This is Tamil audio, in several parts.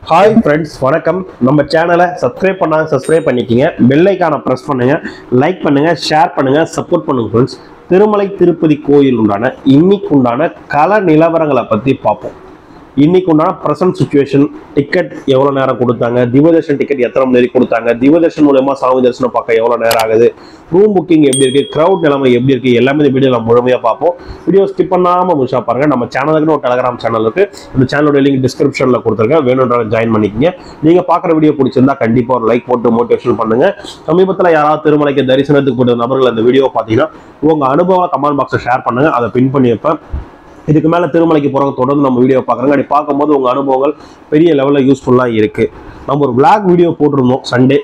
ஹாய் ஃப்ரெண்ட்ஸ் வணக்கம் நம்ம சேனலை சப்ஸ்கிரைப் பண்ணாங்க சப்ஸ்கிரைப் பண்ணிக்கிங்க பெல் ஐக்கானை ப்ரெஸ் பண்ணுங்க லைக் பண்ணுங்க ஷேர் பண்ணுங்க சப்போர்ட் பண்ணுங்க ஃப்ரெண்ட்ஸ் திருமலை திருப்பதி கோயில் உண்டான இன்னைக்கு உண்டான கள நிலவரங்களை பற்றி பார்ப்போம் இன்னைக்கு உண்டான ப்ரெசன்ட் சுச்சுவேஷன் டிக்கெட் எவ்வளோ நேரம் கொடுத்தாங்க திவதர்ஷன் டிக்கெட் எத்தனை மணி நேரம் கொடுத்தாங்க திவதர்ஷன் மூலயமா சாமி தரிசனம் பார்க்க எவ்வளோ நேரம் ஆகுது ரூம் புக்கிங் எப்படி இருக்கு க்ரௌட் நிலைமை எப்படி இருக்கு எல்லாமே இந்த வீடியோ நம்ம முழுமையாக பார்ப்போம் வீடியோ ஸ்கிப் பண்ணாமல் முழுசா பாருங்க நம்ம சேனலுக்குன்னு ஒரு டெலகிராம் சேனல் இருக்கு அந்த சேனலோட லிங்க் டிஸ்கிரிப்ஷனில் கொடுத்துருக்கேன் வேணுன்றவங்க ஜாயின் பண்ணிக்கங்க நீங்க பார்க்குற வீடியோ பிடிச்சிருந்தா கண்டிப்பாக ஒரு லைக் போட்டு மோட்டிவேஷன் பண்ணுங்க சமீபத்தில் யாராவது திருமலைக்கு தரிசனத்துக்கு போட்ட நபர்கள் அந்த வீடியோ பார்த்தீங்கன்னா உங்க அனுபவம் கமெண்ட் பாக்ஸில் ஷேர் பண்ணுங்க அதை பின் பண்ணி வைப்பேன் இதுக்கு மேலே திருமலைக்கு போகிறவங்க தொடர்ந்து நம்ம வீடியோ பார்க்குறாங்க அப்படி பார்க்கும்போது உங்கள் அனுபவங்கள் பெரிய லெவலில் யூஸ்ஃபுல்லாக இருக்குது நம்ம ஒரு vlog வீடியோ போட்டிருந்தோம் சண்டே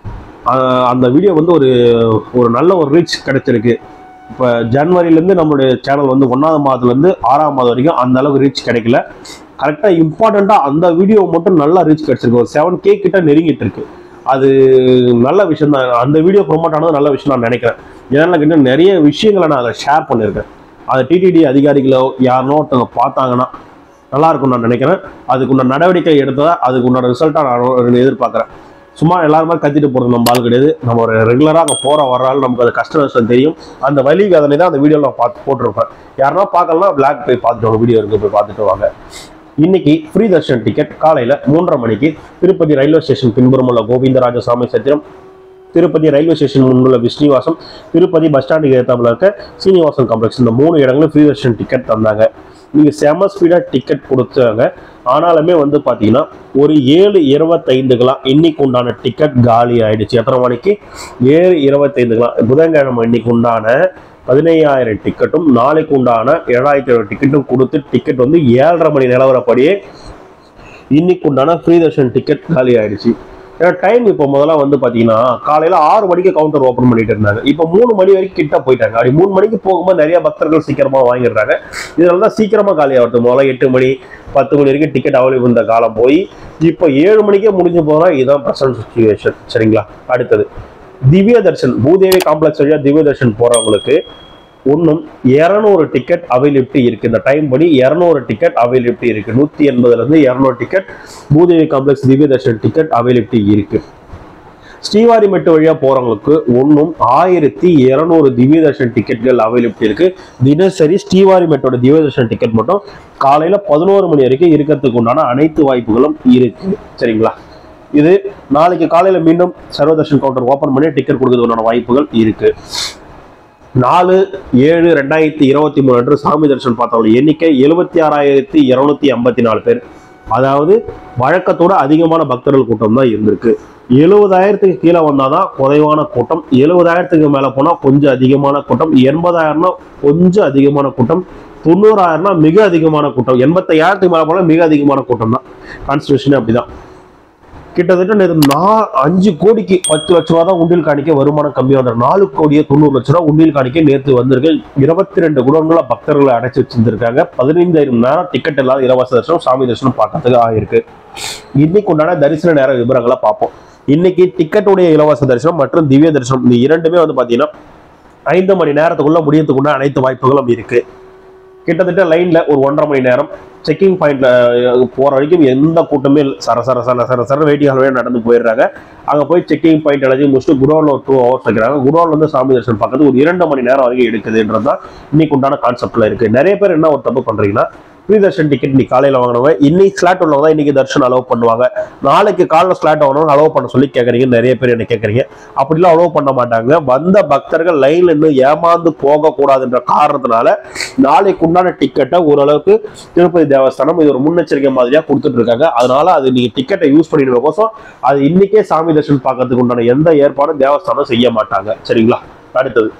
அந்த வீடியோ வந்து ஒரு ஒரு நல்ல ஒரு ரீச் கிடைச்சிருக்கு இப்போ ஜனவரிலேருந்து நம்மளுடைய சேனல் வந்து ஒன்றாவது மாதத்துலேருந்து ஆறாம் மாதம் வரைக்கும் அந்த அளவுக்கு ரீச் கிடைக்கல கரெக்டாக இம்பார்ட்டண்ட்டாக அந்த வீடியோ மட்டும் நல்லா ரீச் கிடைச்சிருக்கு ஒரு செவன் கே கிட்ட நெருங்கிட்டு இருக்கு அது நல்ல விஷயம் தான் அந்த வீடியோ ப்ரொமோட் ஆனது நல்ல விஷயம் நான் நினைக்கிறேன் ஏன்னா கிட்ட நிறைய விஷயங்களை நான் அதை ஷேர் பண்ணியிருக்கேன் அதை டிடிடி அதிகாரிகளோ யாருனோ ஒருத்தவங்க பார்த்தாங்கன்னா நல்லா இருக்கும் நான் நினைக்கிறேன் அதுக்குள்ள நடவடிக்கை எடுத்ததா அதுக்குண்டான ரிசல்ட்டாக நான் எதிர்பார்க்குறேன் சும்மா எல்லாருமே கத்திட்டு போகிறது நம்ம ஆள் கிடையாது நம்ம ஒரு ரெகுலராக அங்கே போகிற வர்றாலும் நமக்கு அது கஷ்ட நஷ்டம் தெரியும் அந்த வலி வேதனை தான் அந்த வீடியோவில் நான் பார்த்து போட்டிருப்பேன் யாருன்னா பார்க்கலாம் பிளாக் போய் பார்த்துட்டு வாங்க வீடியோ இருக்கு போய் பார்த்துட்டு வாங்க இன்னைக்கு ஃப்ரீ தர்ஷன் டிக்கெட் காலையில் மூன்றரை மணிக்கு திருப்பதி ரயில்வே ஸ்டேஷன் பின்புறம் உள்ள கோவிந்தராஜசாமி சத்திரம் திருப்பதி ரயில்வே ஸ்டேஷன் முன்னுள்ள விஸ்ரீவாசம் திருப்பதி பஸ் ஸ்டாண்டுக்கு ஏற்றாப்புல இருக்க சீனிவாசன் காம்ப்ளெக்ஸ் இந்த மூணு இடங்களும் ஃப்ரீ தர்ஷன் டிக்கெட் தந்தாங்க நீங்கள் செம ஸ்பீடாக டிக்கெட் கொடுத்தாங்க ஆனாலுமே வந்து பார்த்தீங்கன்னா ஒரு ஏழு இருபத்தைந்துக்கெல்லாம் இன்னைக்கு உண்டான டிக்கெட் காலி ஆயிடுச்சு எத்தனை மணிக்கு ஏழு இருபத்தைந்துக்கெல்லாம் புதன்கிழமை இன்னைக்கு உண்டான பதினையாயிரம் டிக்கெட்டும் நாளைக்கு உண்டான ஏழாயிரத்தி ஐநூறு டிக்கெட்டும் கொடுத்து டிக்கெட் வந்து ஏழரை மணி நிலவரப்படியே இன்னைக்கு உண்டான ஃப்ரீ தர்ஷன் டிக்கெட் காலி ஆயிடுச்சு ஏன்னா டைம் இப்போ முதல்ல வந்து பார்த்தீங்கன்னா காலையில் ஆறு மணிக்கு கவுண்டர் ஓப்பன் பண்ணிட்டு இருந்தாங்க இப்போ மூணு மணி வரைக்கும் கிட்ட போயிட்டாங்க அப்படி மூணு மணிக்கு போகும்போது நிறைய பக்தர்கள் சீக்கிரமாக வாங்கிடுறாங்க இதனால தான் சீக்கிரமாக காலி ஆகுது முதல்ல எட்டு மணி பத்து மணி வரைக்கும் டிக்கெட் அவைலபிள் இருந்த காலம் போய் இப்போ ஏழு மணிக்கே முடிஞ்சு போனால் இதுதான் ப்ரெசன்ட் சுச்சுவேஷன் சரிங்களா அடுத்தது திவ்ய தர்ஷன் பூதேவி காம்ப்ளெக்ஸ் வழியாக திவ்ய தர்ஷன் போகிறவங்களுக்கு இன்னும் இரநூறு டிக்கெட் அவைலபிலிட்டி இருக்கு இந்த டைம் படி இரநூறு டிக்கெட் அவைலபிலிட்டி இருக்கு நூத்தி எண்பதுல இருந்து இரநூறு டிக்கெட் பூதேவி காம்ப்ளெக்ஸ் திவ்ய தர்ஷன் டிக்கெட் அவைலபிலிட்டி இருக்கு ஸ்ரீவாரிமெட்டு வழியா போறவங்களுக்கு ஒன்றும் ஆயிரத்தி இருநூறு திவ்ய தர்ஷன் டிக்கெட்கள் அவைலபிலிட்டி இருக்கு தினசரி ஸ்ரீவாரிமெட்டோட திவ்ய தர்ஷன் டிக்கெட் மட்டும் காலையில பதினோரு மணி வரைக்கும் இருக்கிறதுக்கு உண்டான அனைத்து வாய்ப்புகளும் இருக்கு சரிங்களா இது நாளைக்கு காலையில மீண்டும் சர்வதர்ஷன் கவுண்டர் ஓபன் பண்ணி டிக்கெட் கொடுக்கறதுக்கான வாய்ப்புகள் இருக்கு நாலு ஏழு ரெண்டாயிரத்தி இருபத்தி மூணு அன்று சாமி தரிசனம் பார்த்தவங்க எண்ணிக்கை எழுபத்தி ஆறாயிரத்தி இருநூத்தி ஐம்பத்தி நாலு பேர் அதாவது வழக்கத்தோட அதிகமான பக்தர்கள் கூட்டம் தான் இருந்திருக்கு எழுபதாயிரத்துக்கு கீழே வந்தாதான் குறைவான கூட்டம் எழுபதாயிரத்துக்கு மேலே போனால் கொஞ்சம் அதிகமான கூட்டம் எண்பதாயிரம்னா கொஞ்சம் அதிகமான கூட்டம் தொண்ணூறாயிரம்னா மிக அதிகமான கூட்டம் எண்பத்தையாயிரத்துக்கு மேலே போனால் மிக அதிகமான கூட்டம் தான் கான்ஸ்டியூஷனே அப்படிதான் கிட்டத்தட்ட நேத்து நா- அஞ்சு கோடிக்கு பத்து லட்ச ரூபா தான் உண்டியல் காணிக்க வருமானம் கம்மியாக வந்தார் நாலு கோடியே தொண்ணூறு லட்ச ரூபா உண்டியல் காணிக்க நேற்று வந்திருக்கு இருபத்தி ரெண்டு குடோன்களை பக்தர்களை அடைச்சி வச்சிருந்திருக்காங்க பதினைந்தாயிரம் நேரம் டிக்கெட் இல்லாத இலவச தரிசனம் சாமி தரிசனம் பார்க்கறதுக்கு ஆயிருக்கு இன்னைக்கு உண்டான தரிசன நேர விவரங்களை பார்ப்போம் இன்னைக்கு டிக்கெட்டுடைய இலவச தரிசனம் மற்றும் திவ்ய தரிசனம் இந்த இரண்டுமே வந்து பார்த்தீங்கன்னா ஐந்து மணி நேரத்துக்குள்ள முடியறதுக்குள்ள அனைத்து வாய்ப்புகளும் இருக்கு கிட்டத்தட்ட லைன்ல ஒரு ஒன்றரை மணி நேரம் செக்கிங் பாயிண்ட்ல போற வரைக்கும் எந்த கூட்டமே இல்ல. சர சர சர சர சர வெயிட்டிங் ஹால்வே நடந்து போயிடுறாங்க அங்க போய் செக்கிங் பாயிண்ட் எல்லாத்தையும் முடிச்சுட்டு குடோன்ல ஒரு டூ ஹவர்ஸ் வைக்கிறாங்க குடோன்ல இருந்து சாமி தரிசனம் பார்க்கறது ஒரு இரண்டு மணி நேரம் வரைக்கும் எடுக்குதுன்றது தான் இன்னைக்கு உண்டான கான்செப்ட்ல இருக்கு நிறைய பேர் என்ன ஒரு தப்பு பண்றீங்கன்னா ஃப்ரீ தர்ஷன் டிக்கெட் இன்னைக்கு காலையில வாங்கினவங்க இன்னைக்கு ஸ்லாட் உள்ளவங்க தான் இன்னைக்கு தர்ஷன் அலோவ் பண்ணுவாங்க நாளைக்கு காலைல ஸ்லாட் வாங்கணும் அலோவ் பண்ண சொல்லி கேட்குறீங்க நிறைய பேர் என்ன கேட்குறீங்க அப்படிலாம் அலோவ் பண்ண மாட்டாங்க வந்த பக்தர்கள் லைன்ல இன்னும் ஏமாந்து போகக்கூடாதுன்ற காரணத்தினால நாளைக்கு உண்டான டிக்கெட்டை ஓரளவுக்கு திருப்பதி தேவஸ்தானம் இது ஒரு முன்னெச்சரிக்கை மாதிரியா கொடுத்துட்டு இருக்காங்க அதனால அது நீங்க டிக்கெட்டை யூஸ் பண்ணிடுற கோசம் அது இன்னைக்கே சாமி தர்ஷன் பார்க்கறதுக்கு உண்டான எந்த ஏற்பாடும் தேவஸ்தானம் செய்ய மாட்டாங்க சரிங்களா அடுத்தது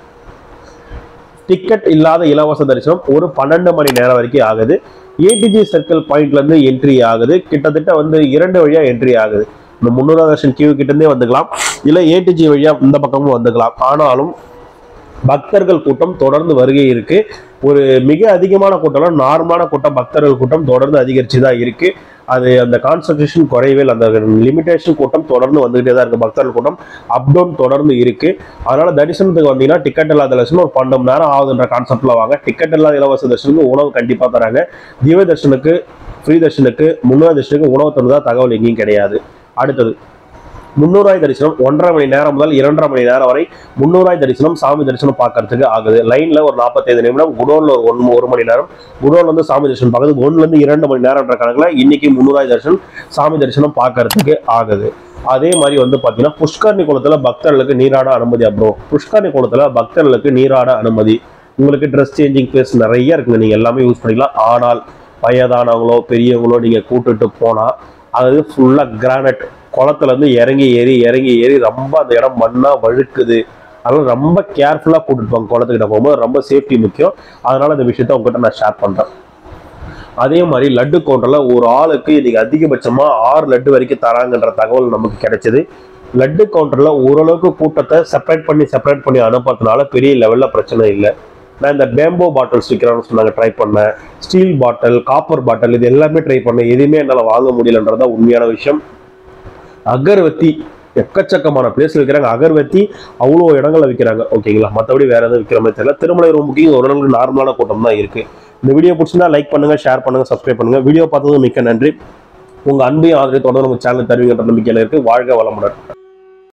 டிக்கெட் இல்லாத இலவச தரிசனம் ஒரு பன்னெண்டு மணி நேரம் வரைக்கும் ஆகுது ஏடிஜி சர்க்கிள் பாயிண்ட்ல இருந்து என்ட்ரி ஆகுது கிட்டத்தட்ட வந்து இரண்டு வழியா என்ட்ரி ஆகுது இந்த முன்னூறு தர்ஷன் கியூ கிட்ட இருந்தே வந்துக்கலாம் இல்ல ஏடிஜி வழியா இந்த பக்கமும் வந்துக்கலாம் ஆனாலும் பக்தர்கள் கூட்டம் தொடர்ந்து வருகை இருக்கு ஒரு மிக அதிகமான கூட்டம் நார்மலான கூட்டம் பக்தர்கள் கூட்டம் தொடர்ந்து அதிகரிச்சு தான் இருக்கு அது அந்த கான்சன்ட்ரேஷன் குறையவே இல்லை அந்த லிமிடேஷன் கூட்டம் தொடர்ந்து வந்துகிட்டே தான் இருக்கு பக்தர்கள் கூட்டம் அப் டவுன் தொடர்ந்து இருக்கு அதனால தரிசனத்துக்கு வந்தீங்கன்னா டிக்கெட் இல்லாத தரிசனம் ஒரு பன்னெண்டு மணி நேரம் ஆகுதுன்ற கான்செப்ட்ல வாங்க டிக்கெட் இல்லாத இலவச தரிசனத்துக்கு உணவு கண்டிப்பா தராங்க திவ்ய தரிசனுக்கு ஃப்ரீ தர்ஷனுக்கு முன்னூறு தர்ஷனுக்கு உணவு தந்ததா தகவல் எங்கேயும் கிடையாது அடுத்தது முன்னூறாய் தரிசனம் ஒன்றரை மணி நேரம் முதல் இரண்டரை மணி நேரம் வரை முன்னூறாய் தரிசனம் சாமி தரிசனம் பார்க்கறதுக்கு ஆகுது லைன்ல ஒரு நாற்பத்தைந்து நிமிடம் குடோன்ல ஒரு ஒன் ஒரு மணி நேரம் குடோன்ல வந்து சாமி தரிசனம் பார்க்கறது ஒண்ணுல இருந்து இரண்டு மணி நேரம்ன்ற கணக்குல இன்னைக்கு முன்னூறாய் தரிசனம் சாமி தரிசனம் பார்க்கறதுக்கு ஆகுது அதே மாதிரி வந்து பாத்தீங்கன்னா புஷ்கரணி குளத்துல பக்தர்களுக்கு நீராட அனுமதி அப்புறம் புஷ்கரணி குளத்துல பக்தர்களுக்கு நீராட அனுமதி உங்களுக்கு ட்ரெஸ் சேஞ்சிங் பிளேஸ் நிறைய இருக்குங்க நீங்க எல்லாமே யூஸ் பண்ணிக்கலாம் ஆனால் வயதானவங்களோ பெரியவங்களோ நீங்க கூட்டிட்டு போனா அது ஃபுல்லா கிரானைட் குளத்துல இருந்து இறங்கி ஏறி இறங்கி ஏறி ரொம்ப அந்த இடம் மண்ணா வழுக்குது அதனால ரொம்ப கேர்ஃபுல்லா கூட்டிட்டு போங்க குளத்துக்கிட்ட போகும்போது ரொம்ப சேஃப்டி முக்கியம் அதனால இந்த விஷயத்த உங்ககிட்ட நான் ஷேர் பண்றேன் அதே மாதிரி லட்டு கவுண்டர்ல ஒரு ஆளுக்கு இன்னைக்கு அதிகபட்சமா ஆறு லட்டு வரைக்கும் தராங்கன்ற தகவல் நமக்கு கிடைச்சது லட்டு கவுண்டர்ல ஓரளவுக்கு கூட்டத்தை செப்பரேட் பண்ணி செப்பரேட் பண்ணி அனுப்புறதுனால பெரிய லெவல்ல பிரச்சனை இல்லை நான் இந்த பேம்போ பாட்டில்ஸ் விற்கிறான்னு சொன்னாங்க ட்ரை பண்ணேன் ஸ்டீல் பாட்டில் காப்பர் பாட்டில் இது எல்லாமே ட்ரை பண்ணேன் எதுவுமே என்னால் வாங்க முடியலன்றதா உண்மையான விஷயம் அகர்வத்தி எக்கச்சக்கமான பிளேஸ்ல விற்கிறாங்க அகர்வத்தி அவ்வளோ இடங்கள்ல விற்கிறாங்க ஓகேங்களா மற்றபடி வேற எதுவும் விற்கிற மாதிரி தெரியல திருமலை ரூமுக்கு ஒரு நாளுக்கு நார்மலான கூட்டம் தான் இருக்கு இந்த வீடியோ பிடிச்சிருந்தா லைக் பண்ணுங்க ஷேர் பண்ணுங்க சப்ஸ்கிரைப் பண்ணுங்க வீடியோ பார்த்தது மிக்க நன்றி உங்க அன்பையும் ஆதரவு தொடர்ந்து நம்ம சேனல் தருவீங்கன்ற நம்பிக்கையில இருக்கு வாழ்க வளமுடன்